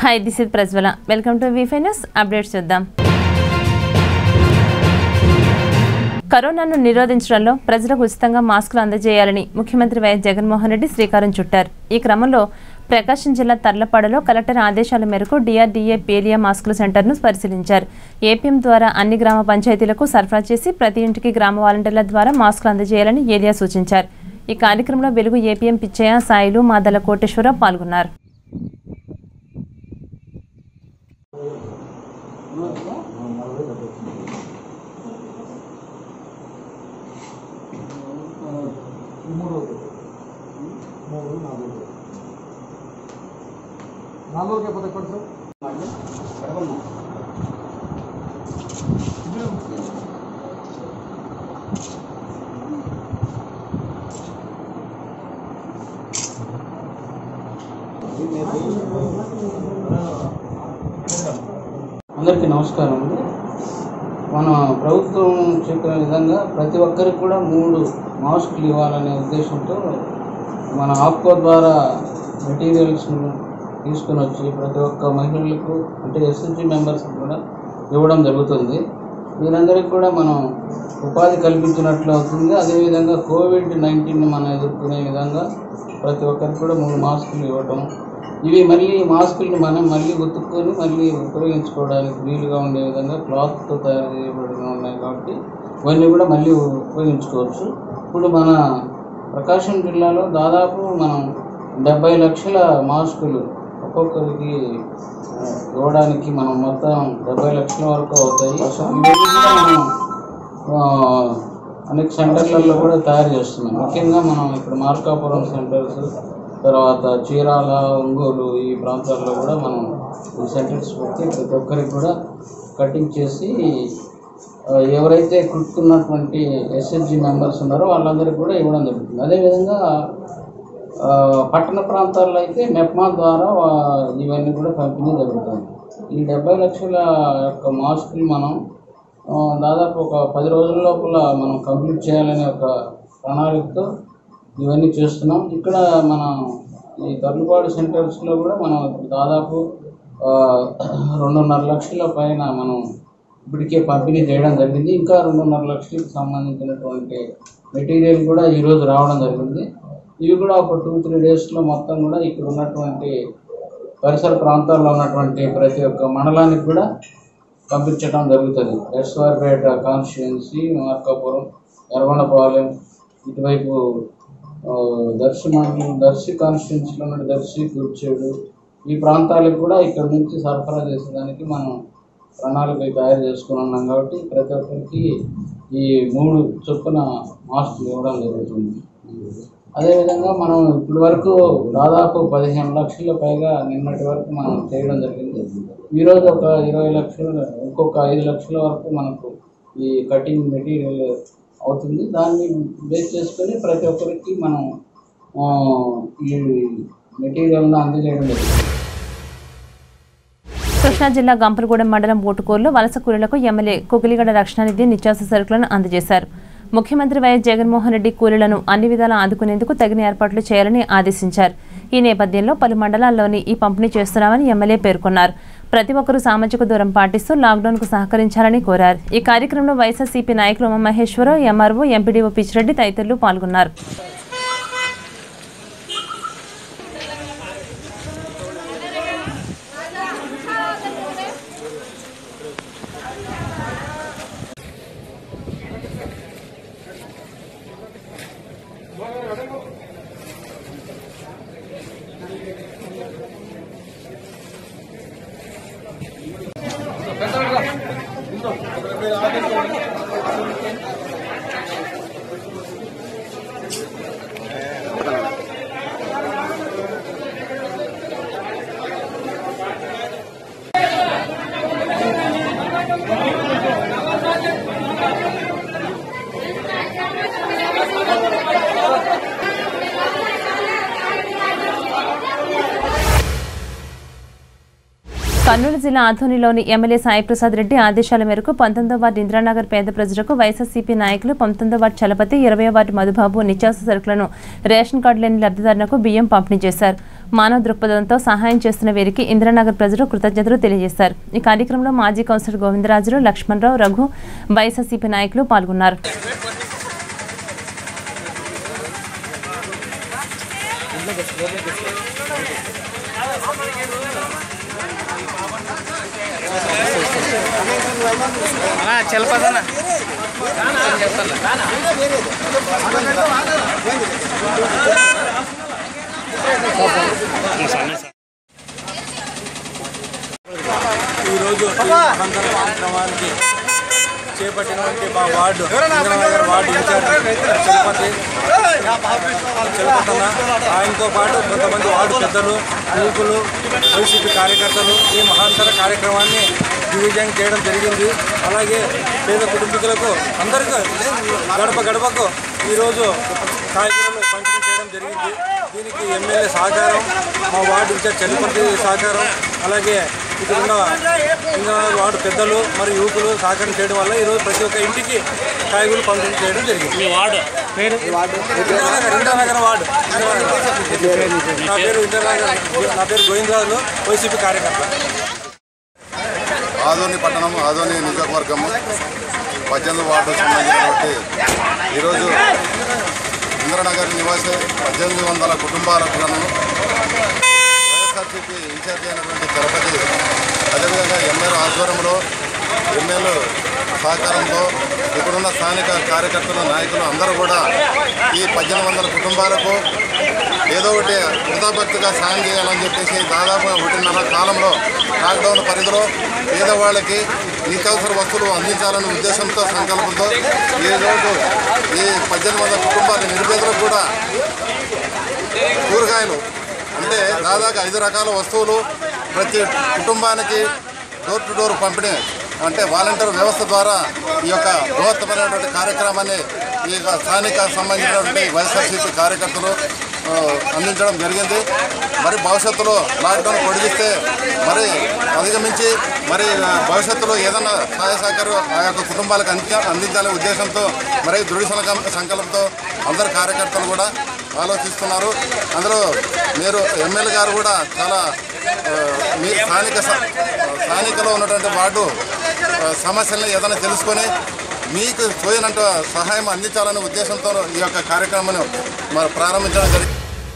Hi this is Prajwala welcome to వీఫై news updates చూద్దాం కరోనాను నిరోధించడంలో ప్రజలకు ఉచితంగా మాస్కులు అందజేయాలని ముఖ్యమంత్రి వైఎస్ జగన్మోహన్ రెడ్డి శ్రీకారం చుట్టారు ఈ క్రమంలో ప్రకాశం జిల్లా తర్లపాడులో కలెక్టర్ ఆదేశాల మేరకు డిఆర్డీఏ పేలియా మాస్కుల సెంటర్ను పరిశీలించారు ఏపీఎం ద్వారా అన్ని గ్రామ పంచాయతీలకు సరఫరా చేసి ప్రతి ఇంటికి గ్రామ వాలంటీర్ల ద్వారా మాస్కులు అందజేయాలని ఏలియా సూచించారు ఈ కార్యక్రమంలో వెలుగు ఏపీఎం పిచ్చయ్య సాయిలు మాదల కోటేశ్వరరావు పాల్గొన్నారు నాలుగు రోజులకి పోతే ఎక్కడ సార్ అందరికీ నమస్కారం అండి మన ప్రభుత్వం చెప్పిన విధంగా ప్రతి ఒక్కరికి కూడా మూడు మాస్కులు ఇవ్వాలనే ఉద్దేశంతో మన ఆప్కో ద్వారా మెటీరియల్స్ను తీసుకుని వచ్చి ప్రతి ఒక్క మహిళలకు అంటే ఎస్ఎస్జి మెంబర్స్ కూడా ఇవ్వడం జరుగుతుంది వీరందరికీ కూడా మనం ఉపాధి కల్పించినట్లు అవుతుంది అదేవిధంగా కోవిడ్ నైన్టీన్ మనం ఎదుర్కొనే విధంగా ప్రతి ఒక్కరికి కూడా మూడు మాస్కులు ఇవ్వటం ఇవి మళ్ళీ మాస్కుల్ని మనం మళ్ళీ ఉతుక్కొని మళ్ళీ ఉపయోగించుకోవడానికి వీలుగా ఉండే విధంగా క్లాత్తో తయారు చేయబడిన ఉన్నాయి కాబట్టి ఇవన్నీ కూడా మళ్ళీ ఉపయోగించుకోవచ్చు ఇప్పుడు మన ప్రకాశం జిల్లాలో దాదాపు మనం డెబ్బై లక్షల మాస్కులు ఒక్కొక్కరికి ఆ, ఇవ్వడానికి మనం మొత్తం డెబ్బై లక్షల వరకు అవుతాయి ఇవన్నీ కూడా మనం ఆ, అనేక సెంటర్లలో కూడా తయారు చేస్తున్నాం ముఖ్యంగా మనం ఇక్కడ మార్కాపురం సెంటర్స్ తర్వాత చీరాల ఒంగోలు ఈ ప్రాంతాల్లో కూడా మనం ఈ సెంటర్స్ పెట్టి ప్రతి ఒక్కరికి కూడా కటింగ్ చేసి ఆ, ఎవరైతే కుట్టుకున్నటువంటి ఎస్ఎస్జి మెంబర్స్ ఉన్నారో వాళ్ళందరికీ కూడా ఇవ్వడం జరుగుతుంది అదేవిధంగా ఆ, పట్టణ ప్రాంతాల్లో అయితే మెప్మా ద్వారా వా- ఇవన్నీ కూడా పంపిణీ జరుగుతుంది ఈ డెబ్బై లక్షల యొక్క మాస్కులు మనం ఆ, దాదాపు ఒక పది రోజుల లోపల మనం కంప్లీట్ చేయాలనే ఒక ప్రణాళికతో ఇవన్నీ చేస్తున్నాం ఇక్కడ మన ఈ తర్లుపాడు సెంటర్స్లో కూడా మనం ఇప్పుడు దాదాపు ఆ, రెండున్నర లక్షల పైన మనం ఇప్పటికే పంపిణీ చేయడం జరిగింది ఇంకా రెండున్నర లక్షలకు సంబంధించినటువంటి మెటీరియల్ కూడా ఈరోజు రావడం జరిగింది ఇవి కూడా ఒక టూ త్రీ డేస్లో మొత్తం కూడా ఇక్కడ ఉన్నటువంటి పరిసర ప్రాంతాల్లో ఉన్నటువంటి ప్రతి ఒక్క మండలానికి కూడా పంపించడం జరుగుతుంది ఎస్ఆర్పేట కాన్స్టిట్యున్సీ మార్కాపురం ఎర్రగొండపాలెం ఇటువైపు ఆ, దర్శి మండలం దర్శి కాన్స్టిట్యున్సీలో ఉన్న దర్శి కూర్చేడు ఈ ప్రాంతాలకు కూడా ఇక్కడ నుంచి సరఫరా చేసేదానికి మనం ప్రణాళిక తయారు చేసుకుని ఉన్నాం కాబట్టి ప్రతి ఒక్కరికి ఈ మూడు చొప్పున మాస్కులు ఇవ్వడం జరుగుతుంది అదేవిధంగా మనం ఇప్పటి వరకు దాదాపు పదిహేను లక్షల పైగా నిన్నటి వరకు మనం చేయడం జరిగింది ఈరోజు ఒక ఇరవై లక్షలు ఇంకొక ఐదు లక్షల వరకు మనకు ఈ కటింగ్ మెటీరియల్ అవుతుంది దాన్ని బేస్ చేసుకొని ప్రతి ఒక్కరికి మనం ఆ, ఈ మెటీరియల్ని అందజేయడం జరుగుతుంది కృష్ణా జిల్లా గంపలగూడెం మండలం ఓటుకూరులో వలస కూలీలకు ఎమ్మెల్యే కుకిలిగడ రక్షణనిధి నిత్యావసర సరుకులను అందజేశారు ముఖ్యమంత్రి వైఎస్ జగన్మోహన్ రెడ్డి కూలీలను అన్ని విధాలా ఆదుకునేందుకు తగిన ఏర్పాట్లు చేయాలని ఆదేశించారు ఈ నేపథ్యంలో పలు మండలాల్లోని ఈ పంపిణీ చేస్తున్నామని ఎమ్మెల్యే పేర్కొన్నారు ప్రతి ఒక్కరూ సామాజిక దూరం పాటిస్తూ లాక్డౌన్కు సహకరించాలని కోరారు ఈ కార్యక్రమంలో వైఎస్ఆర్సీపీ నాయకులు ఉమామహేశ్వరరావు ఎంఆర్ఓ ఎంపీడీఓ పిచ్చిరెడ్డి తదితరులు పాల్గొన్నారు కర్నూలు జిల్లా ఆధోనిలోని ఎమ్మెల్యే సాయిప్రసాద్ రెడ్డి ఆదేశాల మేరకు పంతొమ్మిదో వార్డు ఇంద్రానగర్ పేద ప్రజలకు వైఎస్ఆర్సీపీ నాయకులు పంతొమ్మిదో వార్డు చలపతి ఇరవై వార్డు మధుబాబు నిత్యావసర సరుకులను రేషన్ కార్డు లేని లబ్ధిదారులకు బియ్యం పంపిణీ చేశారు మానవ దృక్పథంతో సహాయం చేస్తున్న వీరికి ఇంద్రానగర్ ప్రజలు కృతజ్ఞతలు తెలియజేశారు ఈ కార్యక్రమంలో మాజీ కౌన్సిలర్ గోవిందరాజులు లక్ష్మణరావు రఘు వైఎస్ఆర్సీపీ నాయకులు పాల్గొన్నారు ఈరోజు ఈ మహంతర కార్యక్రమానికి చేపట్టినటువంటి మా ward Indranagar ward incharge Chalapathi చలపతన్న ఆయనతో పాటు కొంతమంది వార్డు పెద్దలు యువకులు వైసీపీ కార్యకర్తలు ఈ మహాంతర కార్యక్రమాన్ని దిగ్విజయం చేయడం జరిగింది అలాగే పేద కుటుంబీకులకు అందరికీ గడప గడపకు ఈరోజు కాయగూరలు పంపిణీ చేయడం జరిగింది దీనికి ఎమ్మెల్యే సహకారం మా వార్డు ఇన్ఛార్జ్ చలపతి సహకారం అలాగే ఇక్కడ ఉన్న ఇంకా వార్డు పెద్దలు మరియు యువకులు సహకారం చేయడం వల్ల ఈరోజు ప్రతి ఒక్క ఇంటికి కాయగూరలు పంపిణీ చేయడం జరిగింది వార్డు పేరు ఇంద్రనగర్ ఇంద్రనగర్ వార్డు నా పేరు ఇంద్రనగర్ నా పేరు గోవిందరాజు వైసీపీ కార్యకర్త ఆదోని పట్టణం ఆదోని నియోజకవర్గము పద్దెనిమిది వార్డు సంబంధించినటువంటి ఈరోజు ఇంద్రనగర్ నివాసి పద్దెనిమిది వందల కుటుంబాలకు వైఎస్ఆర్సీపీ ఇన్ఛార్జి అయినటువంటి తిరుపతి అదేవిధంగా ఎమ్మెల్యే ఆధ్వర్యంలో ఎమ్మెల్యే సహకారంతో ఇక్కడున్న స్థానిక కార్యకర్తలు నాయకులు అందరూ కూడా ఈ పద్దెనిమిది వందల కుటుంబాలకు ఏదో ఒకటి కృతభక్తిగా సాయం చేయాలని చెప్పేసి దాదాపు ఒకటిన్నర కాలంలో లాక్డౌన్ పరిధిలో పేదవాళ్ళకి నిత్యావసర వస్తువులు అందించాలనే ఉద్దేశంతో సంకల్పంతో ఈ రోజు ఈ పద్దెనిమిది వందల కుటుంబాల నిరుపేదలకు కూడా కూరగాయలు అంటే దాదాపు ఐదు రకాల వస్తువులు ప్రతి కుటుంబానికి డోర్ టు డోర్ పంపిణీ అంటే వాలంటీర్ వ్యవస్థ ద్వారా ఈ యొక్క బృహత్తమైనటువంటి కార్యక్రమాన్ని ఈ యొక్క స్థానిక సంబంధించినటువంటి వైఎస్ఆర్సీపీ కార్యకర్తలు ఆ, అందించడం జరిగింది మరి భవిష్యత్తులో లాక్డౌన్ పొడిగిస్తే మరి అధిగమించి మరి ఆ, భవిష్యత్తులో ఏదన్నా సహాయ సహకారం ఆ యొక్క కుటుంబాలకు అంది అందించాలనే ఉద్దేశంతో మరి దృఢ సంకల్ప సంకల్పంతో అందరు కార్యకర్తలు కూడా ఆలోచిస్తున్నారు అందులో మీరు ఎమ్మెల్యే గారు కూడా చాలా ఆ, మీ స్థానిక స- స్థానికలో ఉన్నటువంటి వార్డు ఆ, సమస్యల్ని ఏదైనా తెలుసుకొని మీకు తోయినంత సహాయం అందించాలనే ఉద్దేశంతో ఈ యొక్క కార్యక్రమాన్ని మరి ప్రారంభించడం జరిగింది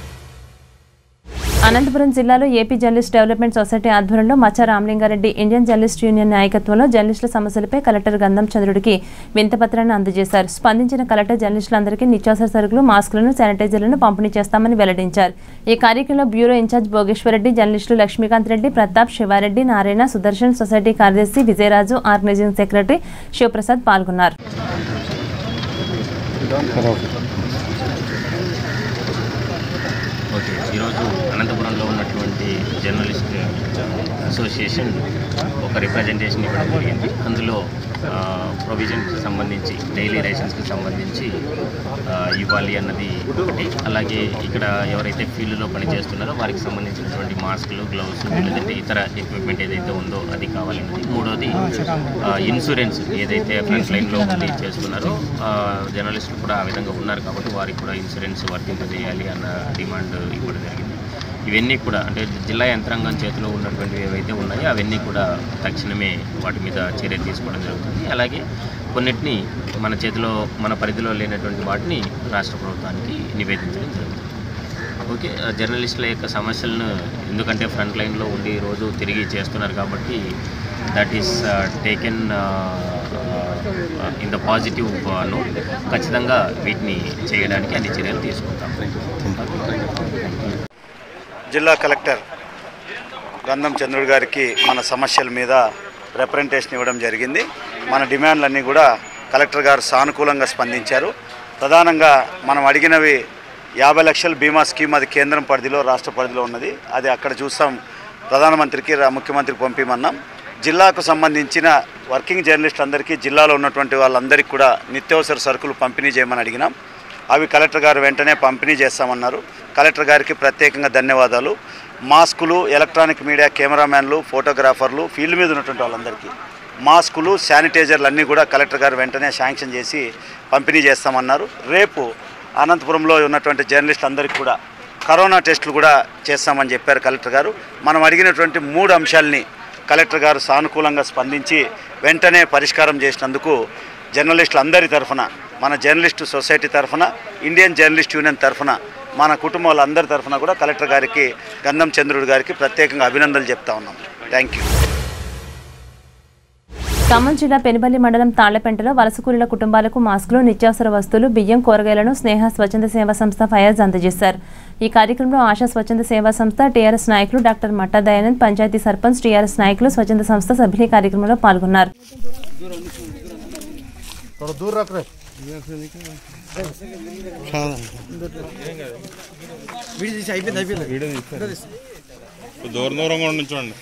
అనంతపురం జిల్లాలో ఏపీ జర్నలిస్ట్ డెవలప్మెంట్ సొసైటీ ఆధ్వర్యంలో మచ్చ రామలింగారెడ్డి ఇండియన్ జర్నలిస్ట్ యూనియన్ నాయకత్వంలో జర్నలిస్టుల సమస్యలపై కలెక్టర్ గంధం చంద్రుడికి వింతపత్రాన్ని అందజేశారు స్పందించిన కలెక్టర్ జర్నలిస్టులందరికీ నిత్యావసర సరుకులు మాస్కులను శానిటైజర్లను పంపిణీ చేస్తామని వెల్లడించారు ఈ కార్యక్రమంలో బ్యూరో ఇన్ఛార్జ్ భోగేశ్వరరెడ్డి జర్నలిస్టులు లక్ష్మీకాంత్ రెడ్డి ప్రతాప్ శివారెడ్డి నారాయణ సుదర్శన్ సొసైటీ కార్యదర్శి విజయరాజు ఆర్గనైజింగ్ సెక్రటరీ శివప్రసాద్ పాల్గొన్నారు ఓకే ఈరోజు అనంతపురంలో ఉన్నటువంటి జర్నలిస్ట్ అసోసియేషన్ ఒక రిప్రజెంటేషన్ ఇవ్వడం జరిగింది అందులో ప్రొవిజన్కి సంబంధించి డైలీ రేషన్స్కి సంబంధించి ఆ, ఇవ్వాలి అన్నది ఒకటి అలాగే ఇక్కడ ఎవరైతే ఫీల్డ్లో పనిచేస్తున్నారో వారికి సంబంధించినటువంటి మాస్కులు గ్లౌస్ లేదంటే ఇతర ఎక్విప్మెంట్ ఏదైతే ఉందో అది కావాలన్నది మూడోది ఆ, ఇన్సూరెన్స్ ఏదైతే ఫ్రంట్ లైన్లో ఉండి చేస్తున్నారో ఆ, జర్నలిస్టులు కూడా ఆ విధంగా ఉన్నారు కాబట్టి వారికి కూడా ఇన్సూరెన్స్ వర్తింపజేయాలి అన్న డిమాండ్ ఇవ్వడం జరిగింది ఇవన్నీ కూడా అంటే జిల్లా యంత్రాంగం చేతిలో ఉన్నటువంటివి ఏవైతే ఉన్నాయో అవన్నీ కూడా తక్షణమే వాటి మీద చర్య తీసుకోవడం జరుగుతుంది అలాగే కొన్నిటిని మన చేతిలో మన పరిధిలో లేనటువంటి వాటిని రాష్ట్ర ప్రభుత్వానికి నివేదించడం జరుగుతుంది ఓకే ఆ జర్నలిస్టుల యొక్క సమస్యలను ఎందుకంటే ఫ్రంట్ లైన్లో ఉండి రోజు తిరిగి చేస్తున్నారు కాబట్టి that is taken in the positive note ఖచ్చితంగా వీటిని చేయడానికి అన్ని చర్యలు తీసుకుంటాం జిల్లా కలెక్టర్ గంధం చంద్రుడు గారికి మన సమస్యల మీద రిప్రజెంటేషన్ ఇవ్వడం జరిగింది మన డిమాండ్లన్నీ కూడా కలెక్టర్ గారు సానుకూలంగా స్పందించారు ప్రధానంగా మనం అడిగినవి యాభై లక్షల బీమా స్కీమ్ అది కేంద్రం పరిధిలో రాష్ట్ర పరిధిలో ఉన్నది అది అక్కడ చూస్తాం ప్రధానమంత్రికి రా- ముఖ్యమంత్రికి పంపిమన్నాం జిల్లాకు సంబంధించిన వర్కింగ్ జర్నలిస్ట్ అందరికీ జిల్లాలో ఉన్నటువంటి వాళ్ళందరికీ కూడా నిత్యావసర సరుకులు పంపిణీ చేయమని అడిగినాం అవి కలెక్టర్ గారు వెంటనే పంపిణీ చేస్తామన్నారు కలెక్టర్ గారికి ప్రత్యేకంగా ధన్యవాదాలు మాస్కులు ఎలక్ట్రానిక్ మీడియా కెమెరామ్యాన్లు ఫోటోగ్రాఫర్లు ఫీల్డ్ మీద ఉన్నటువంటి వాళ్ళందరికీ మాస్కులు శానిటైజర్లు అన్నీ కూడా కలెక్టర్ గారు వెంటనే శాంక్షన్ చేసి పంపిణీ చేస్తామన్నారు రేపు అనంతపురంలో ఉన్నటువంటి జర్నలిస్టులు అందరికీ కూడా కరోనా టెస్టులు కూడా చేస్తామని చెప్పారు కలెక్టర్ గారు మనం అడిగినటువంటి మూడు అంశాలని కలెక్టర్ గారు సానుకూలంగా స్పందించి వెంటనే పరిష్కారం చేసినందుకు జర్నలిస్టులు అందరి తరఫున మన జర్నలిస్టు సొసైటీ తరఫున ఇండియన్ జర్నలిస్ట్ యూనియన్ తరఫున మన కుటుంబాలందరి తరఫున కూడా కలెక్టర్ గారికి గంధం చంద్రుడు గారికి ప్రత్యేకంగా అభినందనలు చెప్తా ఉన్నాం థ్యాంక్ యూ ఖమ్మం జిల్లా పెనుబల్లి మండలం తాళ్లపెంటలో వలస కూలీల కుటుంబాలకు మాస్కులు నిత్యావసర వస్తువులు బియ్యం కూరగాయలను స్నేహ స్వచ్ఛంద సేవా సంస్థ ఫయాజ్ అందజేశారు ఈ కార్యక్రమంలో ఆశా స్వచ్ఛంద సేవా సంస్థ టీఆర్ఎస్ నాయకులు డాక్టర్ మట్టా దయానంద్ పంచాయతీ సర్పంచ్ టీఆర్ఎస్ నాయకులు స్వచ్ఛంద సంస్థ సభ్యులు ఈ కార్యక్రమంలో పాల్గొన్నారు దూరం దూరంగా ఉండించండి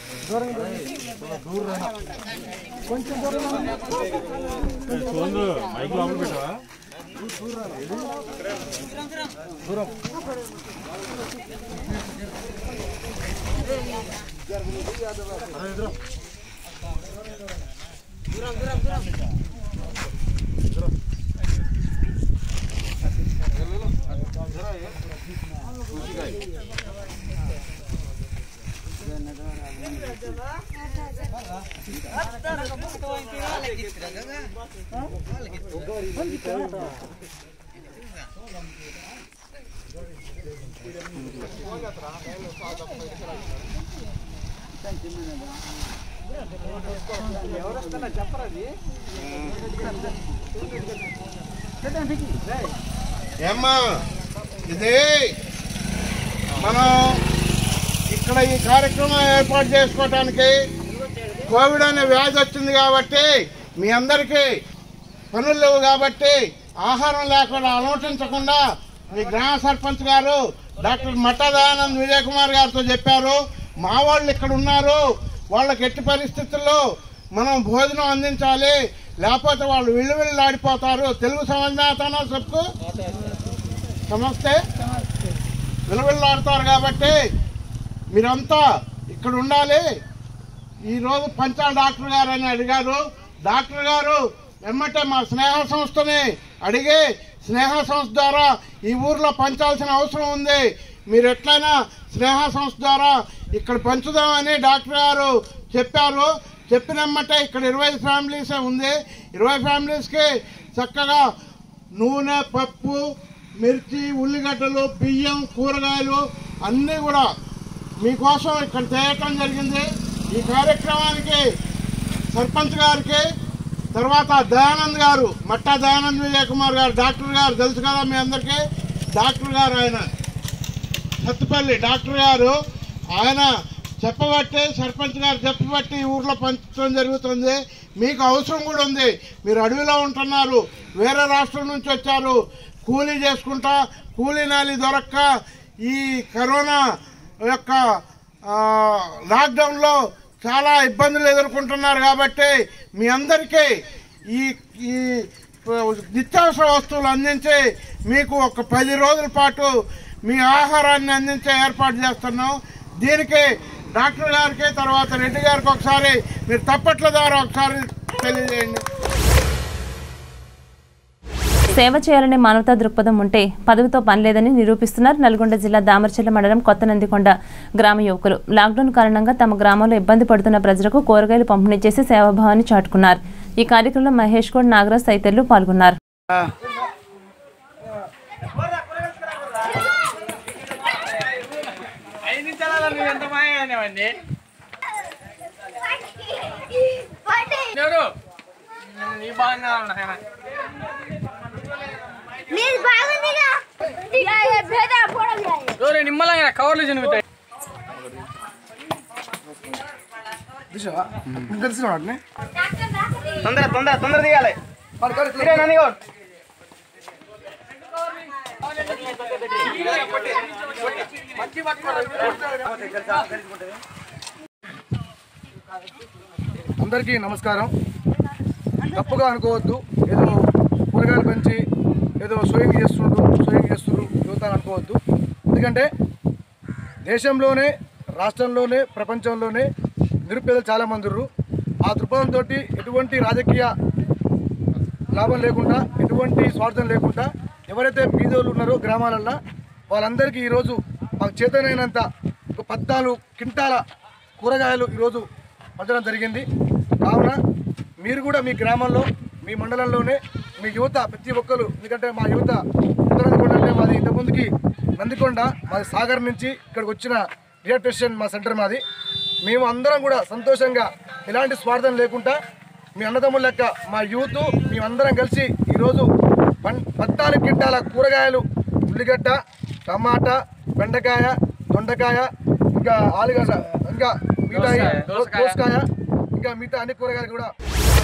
ఏమ్మా ఇది మనం ఇక్కడ ఈ కార్యక్రమం ఏర్పాటు చేసుకోవడానికి కోవిడ్ అనే వ్యాధి వచ్చింది కాబట్టి మీ అందరికీ పనులు లేవు కాబట్టి ఆహారం లేకుండా అలవటించకుండా మీ గ్రామ సర్పంచ్ గారు డాక్టర్ మట్టదయానంద్ విజయ్ కుమార్ గారితో చెప్పారు మా వాళ్ళు ఇక్కడ ఉన్నారు వాళ్ళకి ఎట్టి పరిస్థితుల్లో మనం భోజనం అందించాలి లేకపోతే వాళ్ళు విల్లు విల్లు ఆడిపోతారు తెలుగు సమాజాతన సబ్కు సమస్తే విలువెల్లాడతారు కాబట్టి మీరంతా ఇక్కడ ఉండాలి ఈరోజు పంచాల డాక్టర్ గారు అని అడిగారు డాక్టర్ గారు వెమ్మటే మా స్నేహ సంస్థని అడిగి స్నేహ సంస్థ ద్వారా ఈ ఊర్లో పంచాల్సిన అవసరం ఉంది మీరు ఎట్లయినా స్నేహ సంస్థ ద్వారా ఇక్కడ పంచుదామని డాక్టర్ గారు చెప్పారు చెప్పినమ్మటే ఇక్కడ ఇరవై ఫ్యామిలీసే ఉంది ఇరవై ఫ్యామిలీస్కి చక్కగా నూనె పప్పు మిర్చి ఉల్లిగడ్డలు బియ్యం కూరగాయలు అన్నీ కూడా మీకోసం ఇక్కడ చేయటం జరిగింది ఈ కార్యక్రమానికి సర్పంచ్ గారికి తర్వాత దయానంద్ గారు మట్టా దయానంద్ విజయ్ కుమార్ గారు డాక్టర్ గారు తెలుసు కదా మీ అందరికీ డాక్టర్ గారు ఆయన సత్తుపల్లి డాక్టర్ గారు ఆయన చెప్పబట్టి సర్పంచ్ గారు చెప్పబట్టి ఈ ఊర్లో పంచడం జరుగుతుంది మీకు అవసరం కూడా ఉంది మీరు అడవిలో ఉంటున్నారు వేరే రాష్ట్రం నుంచి వచ్చారు కూలీ చేసుకుంటా కూలీ నాలి దొరక్క ఈ కరోనా యొక్క ఆ, లాక్డౌన్లో చాలా ఇబ్బందులు ఎదుర్కొంటున్నారు కాబట్టి మీ అందరికీ ఈ ఈ నిత్యావసర వస్తువులు అందించి మీకు ఒక పది రోజుల పాటు మీ ఆహారాన్ని అందించే ఏర్పాటు చేస్తున్నాం దీనికి డాక్టర్ గారికి తర్వాత రెడ్డి గారికి ఒకసారి మీరు తప్పట్ల ద్వారా ఒకసారి తెలియజేయండి సేవ చేయాలనే మానవతా దృక్పథం ఉంటే పదవితో పని లేదని నిరూపిస్తున్నారు నల్గొండ జిల్లా దామర్చెల్ల మండలం కొత్త నందికొండ గ్రామ యువకులు లాక్డౌన్ కారణంగా తమ గ్రామంలో ఇబ్బంది పడుతున్న ప్రజలకు కూరగాయలు పంపిణీ చేసి సేవాభావాన్ని చాటుకున్నారు ఈ కార్యక్రమంలో మహేష్ గౌడ్ నాగరాజ్ తదితరులు పాల్గొన్నారు మీరు బాగుందిగా భేద పోవడం నిమ్మలంగా కవర్లు చినుగుతాయి తొందర తొందర తొందర దిగాలి అందరికీ నమస్కారం తప్పుగా అనుకోవద్దు ఏదో కూరగాయలు పెంచి ఏదో సోయింగ్ చేస్తుండ్రు సోయింగ్ చేస్తుండ్రు యువత అని అనుకోవద్దు ఎందుకంటే దేశంలోనే రాష్ట్రంలోనే ప్రపంచంలోనే నిరుపేదలు చాలామంది ఉన్నారు ఆ దృక్పథంతో ఎటువంటి రాజకీయ లాభం లేకుండా ఎటువంటి స్వార్థం లేకుండా ఎవరైతే బీదోళ్ళు ఉన్నారో గ్రామాలల్లో వాళ్ళందరికీ ఈరోజు మాకు చేతనైనంత ఒక పద్నాలుగు క్వింటాల కూరగాయలు ఈరోజు పంచడం జరిగింది కావున మీరు కూడా మీ గ్రామంలో మీ మండలంలోనే మీ యువత ప్రతి ఒక్కరు ఎందుకంటే మా యువత ఉత్తరాంధ్రకొండ అంటే మాది ఇంతకుముందుకి నందికొండ మాది సాగర్ నుంచి ఇక్కడికి వచ్చిన రిహాబిటేషన్ మా సెంటర్ మాది మేము అందరం కూడా సంతోషంగా ఎలాంటి స్వార్థం లేకుండా మీ అన్నదమ్ముల లెక్క మా యూత్ మేమందరం కలిసి ఈరోజు పన్ పద్నాలుగు క్వింటాల కూరగాయలు ఉల్లిగడ్డ టమాటా బెండకాయ దొండకాయ ఇంకా ఆలుగడ్డ ఇంకా మిగతా దోసకాయ ఇంకా మిగతా అన్ని కూరగాయలు కూడా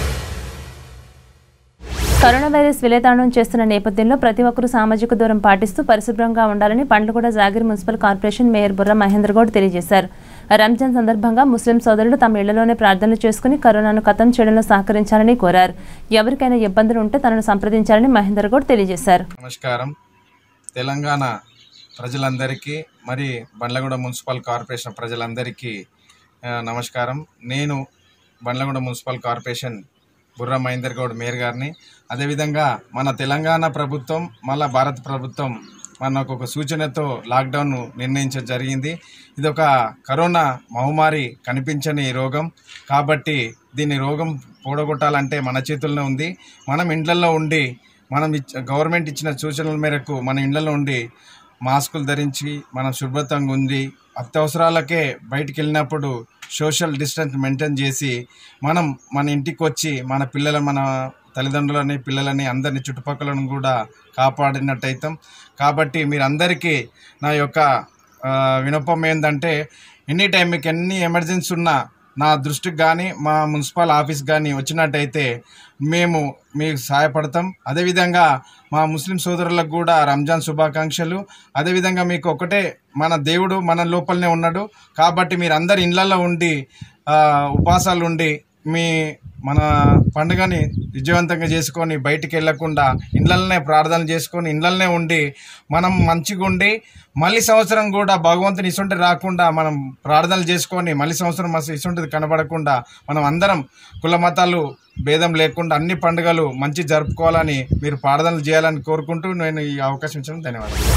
కరోనా వైరస్ విలేతాండం చేస్తున్న నేపథ్యంలో ప్రతి ఒక్కరూ సామాజిక దూరం పాటిస్తూ పరిశుభ్రంగా ఉండాలని Pandlaguda Jagir municipal corporation mayor Burra Mahender Goud తెలియజేశారు రంజాన్ సందర్భంగా ముస్లిం సోదరులు తమ ఇళ్లలోనే ప్రార్థనలు చేసుకుని కరోనాను ఖతం చేయడంలో సహకరించాలని కోరారు ఎవరికైనా ఇబ్బందులు ఉంటే తనను సంప్రదించాలని మహేందర్ గౌడ్ తెలియజేశారు నమస్కారం తెలంగాణ ప్రజలందరికీ మరి బండ్లగూడ మున్సిపల్ కార్పొరేషన్ ప్రజలందరికీ ఆ, నమస్కారం నేను బండ్లగూడ మున్సిపల్ కార్పొరేషన్ బుర్ర మహేందర్ గౌడ్ మేయర్ గారిని అదేవిధంగా మన తెలంగాణ ప్రభుత్వం మళ్ళా భారత ప్రభుత్వం మనకు ఒక సూచనతో లాక్డౌన్ నిర్ణయించడం జరిగింది ఇది ఒక కరోనా మహమ్మారి కనిపించని రోగం కాబట్టి దీని రోగం పోడగొట్టాలంటే మన చేతుల్లో ఉంది మనం ఇండ్లలో ఉండి మనం ఇచ్చ గవర్నమెంట్ ఇచ్చిన సూచనల మేరకు మన ఇళ్లలో ఉండి మాస్కులు ధరించి మనం శుభ్రతంగా ఉండి అత్యవసరాలకే బయటికి వెళ్ళినప్పుడు సోషల్ డిస్టెన్స్ మెయింటైన్ చేసి మనం మన ఇంటికి వచ్చి మన పిల్లల మన తల్లిదండ్రులని పిల్లలని అందరిని చుట్టుపక్కలను కూడా కాపాడినట్టయితాం కాబట్టి మీరందరికీ నా యొక్క ఆ, వినపం ఏంటంటే ఎనీ టైం మీకు ఎన్ని ఎమర్జెన్సీ ఉన్నా నా దృష్టికి కానీ మా మున్సిపల్ ఆఫీస్ కానీ వచ్చినట్టయితే మేము మీకు సహాయపడతాం అదేవిధంగా మా ముస్లిం సోదరులకు కూడా రంజాన్ శుభాకాంక్షలు అదేవిధంగా మీకు ఒకటే మన దేవుడు మన లోపలనే ఉన్నాడు కాబట్టి మీరు అందరు ఇళ్ళల్లో ఉండి ఆ, ఉపవాసాలు ఉండి మీ మన పండుగని విజయవంతంగా చేసుకొని బయటికి వెళ్ళకుండా ఇళ్ళల్లోనే ప్రార్థన చేసుకొని ఇళ్ళల్లోనే ఉండి మనం మంచిగా ఉండి మళ్ళీ సంవత్సరం కూడా భగవంతుని ఇసుంటి రాకుండా మనం ప్రార్థనలు చేసుకొని మళ్ళీ సంవత్సరం అసలు ఇసుంటిది కనబడకుండా మనం అందరం కుల మతాలు భేదం లేకుండా అన్ని పండుగలు మంచి జరుపుకోవాలని మీరు ప్రార్థనలు చేయాలని కోరుకుంటూ నేను ఈ అవకాశం ఇచ్చిన ధన్యవాదాలు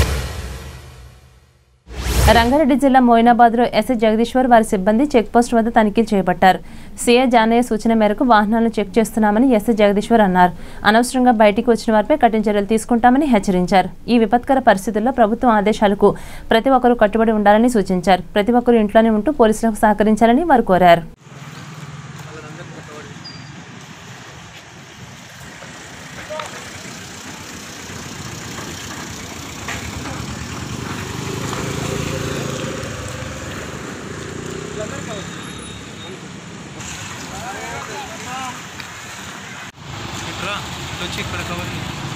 రంగారెడ్డి జిల్లా మోయినాబాద్లో ఎస్ఐ జగదీశ్వర్ వారి సిబ్బంది చెక్పోస్ట్ వద్ద తనిఖీలు చేపట్టారు సీఏ జానయ్య సూచన మేరకు వాహనాలను చెక్ చేస్తున్నామని ఎస్ఐ జగదీశ్వర్ అన్నారు అనవసరంగా బయటికి వచ్చిన వారిపై కఠిన చర్యలు తీసుకుంటామని హెచ్చరించారు ఈ విపత్కర పరిస్థితుల్లో ప్రభుత్వం ఆదేశాలకు ప్రతి ఒక్కరూ కట్టుబడి ఉండాలని సూచించారు ప్రతి ఒక్కరూ ఇంట్లోనే ఉంటూ పోలీసులకు సహకరించాలని వారు కోరారు వచ్చి ఇక్కడ కవర్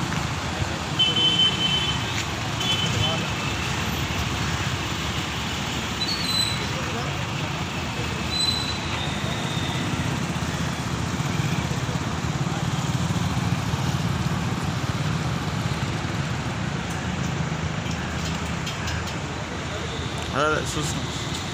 చూస్తున్నాం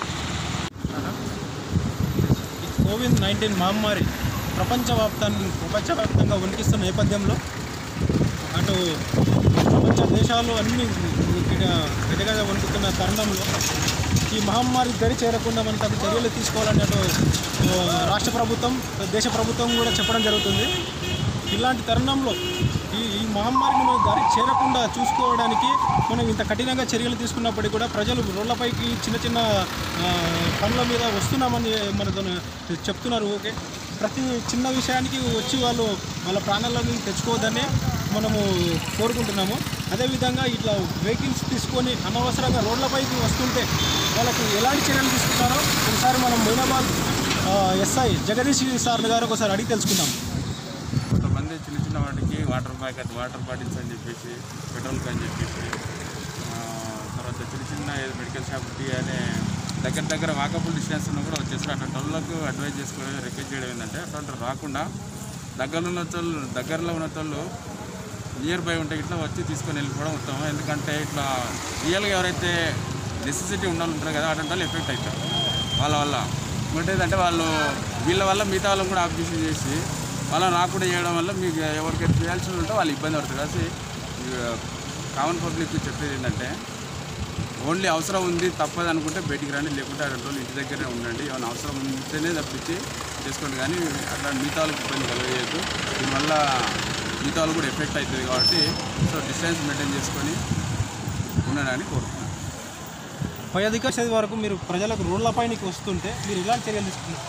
కోవిడ్ నైన్టీన్ మహమ్మారి ప్రపంచవ్యాప్తాన్ని ప్రపంచవ్యాప్తంగా ఉనికిస్తున్న నేపథ్యంలో అటు ప్రపంచ దేశాలు అన్ని గడిగగా వణుకుతున్న తరుణంలో ఈ మహమ్మారి దరి చేరకుండా మనం తగు చర్యలు తీసుకోవాలని అటు ఆ, రాష్ట్ర ప్రభుత్వం దేశ ప్రభుత్వం కూడా చెప్పడం జరుగుతుంది ఇలాంటి తరుణంలో ఈ ఈ మహమ్మారిని మనం దారి చేరకుండా చూసుకోవడానికి మనం ఇంత కఠినంగా చర్యలు తీసుకున్నప్పటికీ కూడా ప్రజలు రోడ్లపైకి చిన్న చిన్న ఆ, పనుల మీద వస్తున్నామని మనతో చెప్తున్నారు ఓకే ప్రతి చిన్న విషయానికి వచ్చి వాళ్ళు వాళ్ళ ప్రాణాలను తెచ్చుకోవద్దని మనము కోరుకుంటున్నాము అదేవిధంగా ఇట్లా వెహికల్స్ తీసుకొని అనవసరంగా రోడ్లపైకి వస్తుంటే వాళ్ళకి ఎలాంటి చర్యలు తీసుకుంటారో ఒకసారి మనం మొయినాబాద్ ఎస్ఐ జగదీష్ సార్ గారు ఒకసారి అడిగి తెలుసుకుందాం కొంతమంది చిన్న చిన్న వాటికి వాటర్ ప్యాకెట్ వాటర్ బాటిల్స్ అని చెప్పేసి పెట్రోల్కి అని చెప్పేసి ఆ, తర్వాత చిన్న చిన్న ఏదో మెడికల్ షాప్ టీ అనే దగ్గర దగ్గర వాకబుల్ డిస్టెన్స్ ఉన్న కూడా వచ్చేసారు అట్లా టోళ్ళకు అడ్వైజ్ చేసుకుని రిక్వెస్ట్ చేయడం ఏంటంటే అట్లాంటి రాకుండా దగ్గరలో ఉన్న వాళ్ళు దగ్గరలో ఉన్న వాళ్ళు నియర్ బై ఉంటే ఇట్లా వచ్చి తీసుకొని వెళ్ళిపోవడం ఉత్తమం ఎందుకంటే ఇట్లా రియల్గా ఎవరైతే నెసెసిటీ ఉండాలి ఉంటారు కదా అటువంటి వాళ్ళు ఎఫెక్ట్ అవుతారు వాళ్ళ వల్ల ఇంకోటి ఏంటంటే వాళ్ళు వీళ్ళ వల్ల మిగతా వాళ్ళని కూడా ఆబ్జెక్షన్ చేసి వాళ్ళని రాకుండా చేయడం వల్ల మీకు ఎవరికైతే చేయాల్సి ఉంటే వాళ్ళు ఇబ్బంది పడతారు కాబట్టి కామన్ పబ్లిక్ చెప్పేది ఏంటంటే ఓన్లీ అవసరం ఉంది తప్పదు అనుకుంటే బయటికి రండి లేకుంటే రెండు రోజులు ఇంటి దగ్గరే ఉండండి ఏమైనా అవసరం ఉంటేనే తప్పించి చేసుకోండి కానీ అట్లా మిగతా వాళ్ళకి ఇబ్బంది కలగలేదు దీనివల్ల మిగతా వాళ్ళు కూడా ఎఫెక్ట్ అవుతుంది కాబట్టి సో డిస్టెన్స్ మెయింటైన్ చేసుకొని ఉండడానికి కోరుతున్నాను పై అధికారి చదివే వరకు మీరు ప్రజలకు రోడ్లపైనకి వస్తుంటే మీరు ఇలాంటి చర్యలు తీసుకున్నారు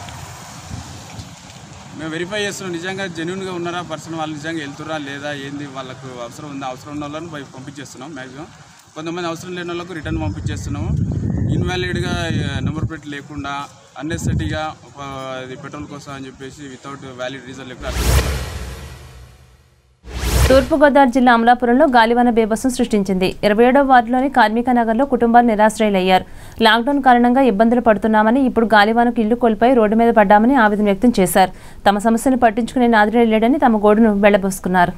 మేము వెరిఫై చేస్తున్నాం నిజంగా జెన్యున్గా ఉన్నారా పర్సన్ వాళ్ళు నిజంగా వెళ్తురా లేదా ఏంది వాళ్ళకు అవసరం ఉందా అవసరం ఉన్న వాళ్ళని పై- పంపించేస్తున్నాం మ్యాక్సిమం కొంతమంది అవసరం లేని వాళ్ళకు రిటర్న్ పంపించేస్తున్నాము ఇన్వాలిడ్గా నెంబర్ ప్లేట్ లేకుండా అన్నెసెసరీగా ఇది పెట్రోల్ కోసం అని చెప్పేసి వితౌట్ వ్యాలిడ్ రీజన్ లేకుండా తూర్పుగోదావరి జిల్లా అమలాపురంలో గాలివాన బేబస్సు సృష్టించింది ఇరవై ఏడవ వార్డులోని కార్మిక నగర్లో కుటుంబాలు నిరాశ్రయులయ్యారు లాక్డౌన్ కారణంగా ఇబ్బందులు పడుతున్నామని ఇప్పుడు గాలివానకు ఇల్లు కోల్పోయి రోడ్డు మీద పడ్డామని ఆవేదన వ్యక్తం చేశారు తమ సమస్యను పట్టించుకునే నాదుడే లేడని తమ గోడును వెళ్లబోసుకున్నారు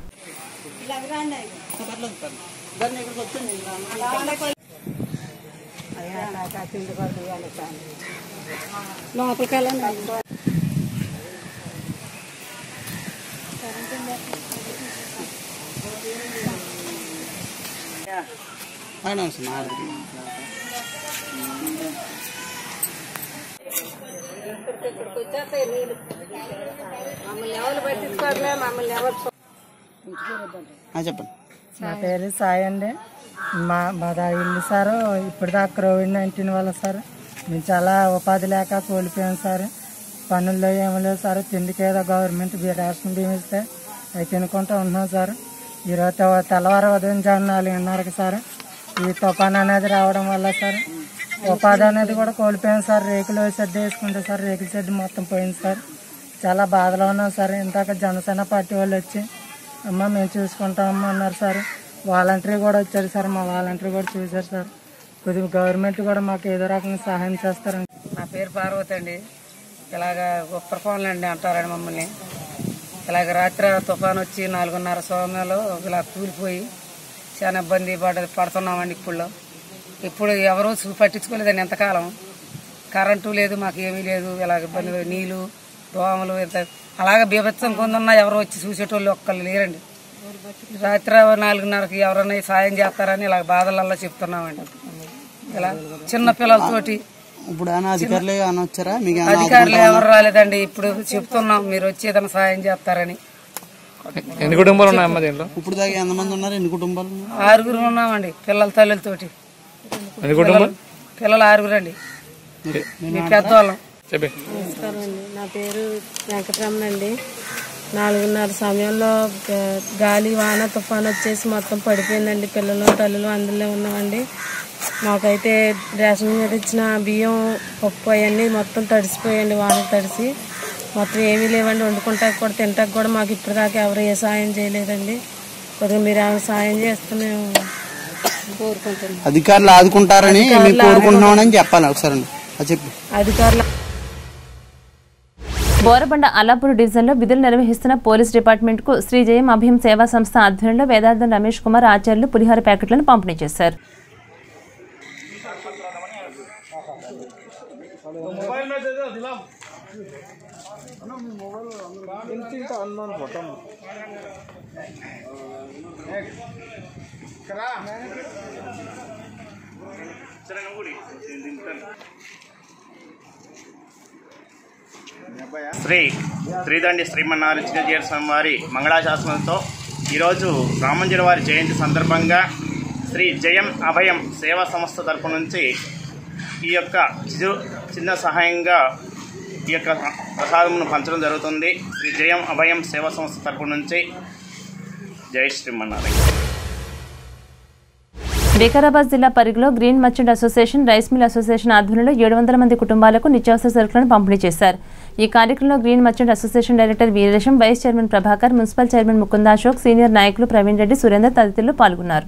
మమ్మల్ని ఎవరు పట్టించుకోవట్లే మమ్మల్ని ఎవరు చెప్పండి నా పేరు సాయి అండి మా మాదా ఇల్లు సార్ ఇప్పటిదాకా కోవిడ్ నైన్టీన్ వల్ల సార్ మేము చాలా ఉపాధి లేక కోల్పోయాం సార్ పనుల్లో ఏమీ లేవు సార్ తిండికి ఏదో గవర్నమెంట్ బి- రేషన్ బియ్యం ఇస్తే అవి తినుకుంటూ ఉంటున్నాం సార్ ఈరోజు తె- తెల్లవారు ఉదయం జాము నాలుగున్నరకి సార్ ఈ తుఫాన్ అనేది రావడం వల్ల సార్ ఉపాధి అనేది కూడా కోల్పోయాం సార్ రేకులు షెడ్ వేసుకుంటే సార్ రేకుల షెడ్ మొత్తం పోయింది సార్ చాలా బాధలో ఉన్నాం సార్ ఇందాక జనసేన పార్టీ వాళ్ళు వచ్చి అమ్మ మేము చూసుకుంటామమ్మా అన్నారు సార్ వాలంటరీ కూడా వచ్చారు సార్ మా వాలంటరీ కూడా చూశారు సార్ కొద్దిగా గవర్నమెంట్ కూడా మాకు ఏదో రకంగా సహాయం చేస్తారని నా పేరు పార్వతి అండి ఇలాగ ఉత్తర ఫోన్లు అండి అంటారండి మమ్మల్ని ఇలాగ రాత్రి తుఫాన్ వచ్చి నాలుగున్నర సమయంలో ఇలా కూలిపోయి చాలా ఇబ్బంది పడ పడుతున్నామండి ఇప్పుడు ఇప్పుడు ఎవరు చూ- పట్టించుకోలేదండి ఎంతకాలం కరెంటు లేదు మాకు ఏమీ లేదు ఇలాగ ఇబ్బంది నీళ్ళు దోమలు ఇంత అలాగే బీభత్సం కొందన్నా ఎవరు వచ్చి చూసేటోళ్ళు ఒక్కళ్ళు లేరండి రాత్రి నాలుగున్నరకి ఎవరైనా సాయం చేస్తారని ఇలా బాధలల్లో చెప్తున్నామండి ఇలా చిన్న పిల్లలతోటి ఇప్పుడు ఏమైనా అధికారులు ఏమైనా వచ్చారా మీకు ఏమైనా అధికారులు ఎవరు రాలేదండి ఇప్పుడు చెప్తున్నాం మీరు వచ్చి ఏదైనా సాయం చేస్తారని ఎన్ని కుటుంబాలు ఉన్నాయమ్మా దీంట్లో ఇప్పుడు దాకా ఎంతమంది ఉన్నారు ఎన్ని కుటుంబాలు ఉన్నారు? ఆరుగురు ఉన్నామండి పిల్లల తల్లులతోటి ఎన్ని కుటుంబాలు? పిల్లలు- పిల్లలు ఆరుగురు అండి మీ పెద్దవాళ్ళం నమస్కారం అండి నా పేరు వెంకటరమణ అండి నాలుగున్నర సమయంలో గ- గాలి వాన తుఫాన్ వచ్చేసి మొత్తం పడిపోయిందండి పిల్లలు తల్లులు అందులో ఉన్నామండి మాకైతే రేషన్ మీద ఇచ్చిన బియ్యం పప్పు అవన్నీ మొత్తం తడిసిపోయండి వాన తడిసి మొత్తం ఏమీ లేవండి వండుకుంటాకి కూడా తింటాకి కూడా మాకు ఇప్పటిదాకా ఎవరు ఏ సాయం చేయలేదండి కొద్దిగా మీరు ఏమైనా సాయం చేస్తే మేము కోరుకుంటున్నాం అధికారులు ఆదుకుంటారని మేము అధికారులు కోరుకుంటున్నామని చెప్పాలి ఒకసారి అండి అది చెప్పి అధికారులు బోరబండ అల్లాపూర్ డివిజన్లో విధులు నిర్వహిస్తున్న పోలీస్ డిపార్ట్మెంట్కు శ్రీ జయం అభయం సేవా సంస్థ ఆధ్వర్యంలో వేదార్థం రమేష్ కుమార్ ఆచార్యులు పులిహార ప్యాకెట్లను పంపిణీ చేశారు శ్రీ శ్రీదండి శ్రీమన్నారాయణ చిన్నజీర స్వామి వారి మంగళాశాసనంతో ఈరోజు రామంజుల వారి జయంతి సందర్భంగా శ్రీ జయం అభయం సేవా సంస్థ తరపు నుంచి ఈ యొక్క చిరు చిన్న సహాయంగా ఈ యొక్క ప్రసాదమును పంచడం జరుగుతుంది శ్రీ జయం అభయం సేవా సంస్థ తరపు నుంచి జై శ్రీమన్నారాయణ వికారాబాద్ జిల్లా పరిగిలో green merchant association rice mill association ఆధ్వర్యంలో ఏడు వందల మంది కుటుంబాలకు నిత్యావసర సరుకులను పంపిణీ చేశారు ఈ కార్యక్రమంలో green merchant association director Veeresham vice chairman Prabhakar municipal chairman Mukunda Ashok senior నాయకులు ప్రవీణ్ రెడ్డి సురేందర్ తదితరులు పాల్గొన్నారు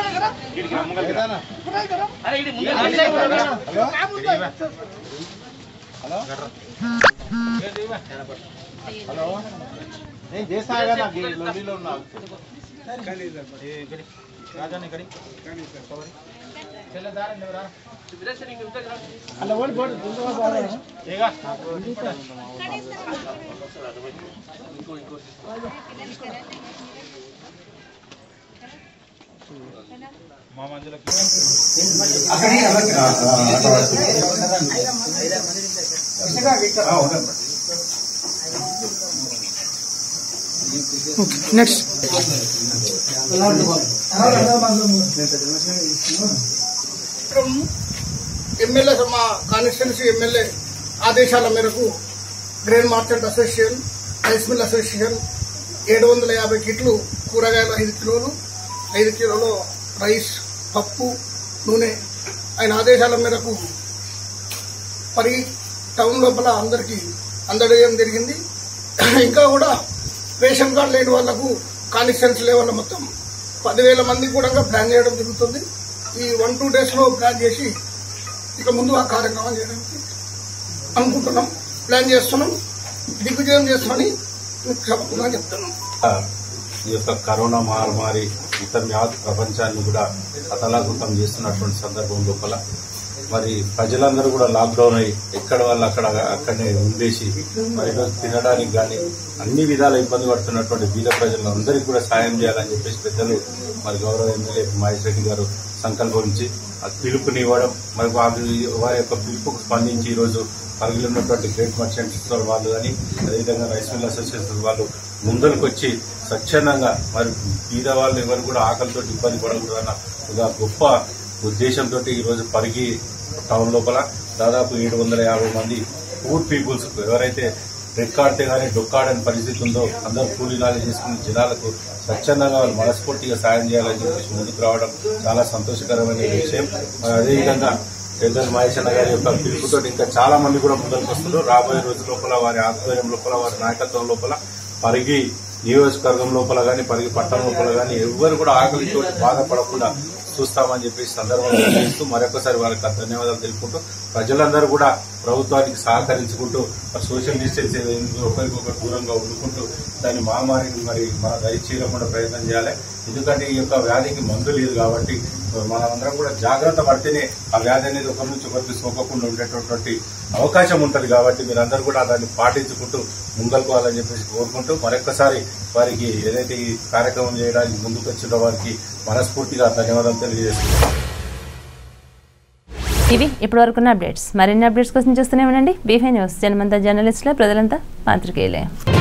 నేను చేస్తాగా నాకు లొల్లిలో ఉన్నా అలా ఓడి పోడు దుందుగా పోవాలి. మా మందులకి నెక్స్ట్ ఎమ్మెల్యే మా కాన్స్టిట్యున్సీ ఎమ్మెల్యే ఆదేశాల మేరకు grain market association rice mill association ఏడు వందల యాభై కిట్లు కూరగాయలు ఐదు కిలోలు ఐదు కిలోలు రైస్ పప్పు నూనె ఆయన ఆదేశాల మేరకు మరి టౌన్ లోపల అందరికీ అందజేయడం జరిగింది ఇంకా కూడా రేషన్ కార్డు లేని వాళ్లకు కాన్స్టిట్యున్సీ లెవెల్ మొత్తం పదివేల మంది కూడా ప్లాన్ చేయడం జరుగుతుంది ఈ వన్ టూ డేస్ లో ప్లాన్ చేసి ఇక ముందు ఆ కార్యక్రమం చేయడానికి అనుకుంటున్నాం ప్లాన్ చేస్తున్నాం దిగ్విజయం చేస్తామని సభగా చెప్తున్నాం ఈ యొక్క కరోనా మహమ్మారి ఇతర వ్యాధి ప్రపంచాన్ని కూడా అతలాకుతం చేస్తున్నటువంటి సందర్భం లోపల మరి ప్రజలందరూ కూడా లాక్డౌన్ అయ్యి ఎక్కడ వాళ్ళు అక్కడ అక్కడనే ఉండేసి మరి ఈరోజు తినడానికి కానీ అన్ని విధాల ఇబ్బంది పడుతున్నటువంటి బీద ప్రజలందరికీ కూడా సాయం చేయాలని చెప్పేసి పెద్దలు మరి గౌరవ ఎమ్మెల్యే మహేష్ రెడ్డి గారు సంకల్పించి ఆ పిలుపునివ్వడం మరి వారి వారి యొక్క పిలుపుకు స్పందించి ఈరోజు పరిగిలో ఉన్నటువంటి గ్రేట్ మర్చెంట్స్ వాళ్ళు కానీ అదేవిధంగా రైస్ మిల్ అసోసియేషన్ వాళ్ళు ముందరకు వచ్చి స్వచ్ఛందంగా మరి బీద వాళ్ళు ఎవరు కూడా ఆకలితో ఇబ్బంది పడకూడదన్న ఒక గొప్ప ఉద్దేశంతో ఈరోజు పరిగి టౌన్ లోపల దాదాపు ఏడు వందల యాభై మంది పూర్ పీపుల్స్ ఎవరైతే రెక్కాడితే కానీ డొక్కాడని పరిస్థితి ఉందో అందరూ కూలీనాలు చేసుకుని జనాలకు స్వచ్ఛందంగా వాళ్ళు మనస్ఫూర్తిగా సాయం చేయాలని చెప్పేసి ముందుకు రావడం చాలా సంతోషకరమైన విషయం మరి అదేవిధంగా పెద్దలు మహేష్ అన్న గారి యొక్క పిలుపుతో ఇంకా చాలా మంది కూడా ముందరకు వస్తున్నారు రాబోయే రోజు లోపల వారి ఆధ్వర్యం లోపల వారి నాయకత్వం లోపల పరిగి నియోజకవర్గం లోపల కానీ పరిగి పట్టణం లోపల కానీ ఎవరు కూడా ఆకలితో బాధపడకుండా చూస్తామని చెప్పేసి సందర్భంగా తెలియజేస్తూ మరొకసారి వారికి ధన్యవాదాలు తెలుపుకుంటూ ప్రజలందరూ కూడా ప్రభుత్వానికి సహకరించుకుంటూ మరి సోషల్ డిస్టెన్స్ ఒకరికొకరు దూరంగా ఉండుకుంటూ దాని మహమ్మారిని మరి మన దరి చీరకుండా ప్రయత్నం చేయాలి ఎందుకంటే ఈ యొక్క వ్యాధికి మందు లేదు కాబట్టి మనమందరం కూడా జాగ్రత్త పడితేనే ఆ వ్యాధి అనేది ఒకరి నుంచి ఒకరికి సోకకుండా ఉండేటటువంటి అవకాశం ఉంటుంది కాబట్టి మీరందరూ కూడా దాన్ని పాటించుకుంటూ ముంగల్కోవాలని చెప్పేసి కోరుకుంటూ మరొకసారి వారికి ఏదైతే ఈ కార్యక్రమం చేయడానికి ముందుకు వచ్చిన వారికి మనస్ఫూర్తిగా ధన్యవాదాలు తెలియజేస్తున్నాను ఇవి ఇప్పటివరకున్న అప్డేట్స్ మరిన్ని అప్డేట్స్ కోసం చూస్తూనే ఉండండి బీఫై న్యూస్ జనమంతా జర్నలిస్టుల ప్రజలంతా పాత్రికేయులే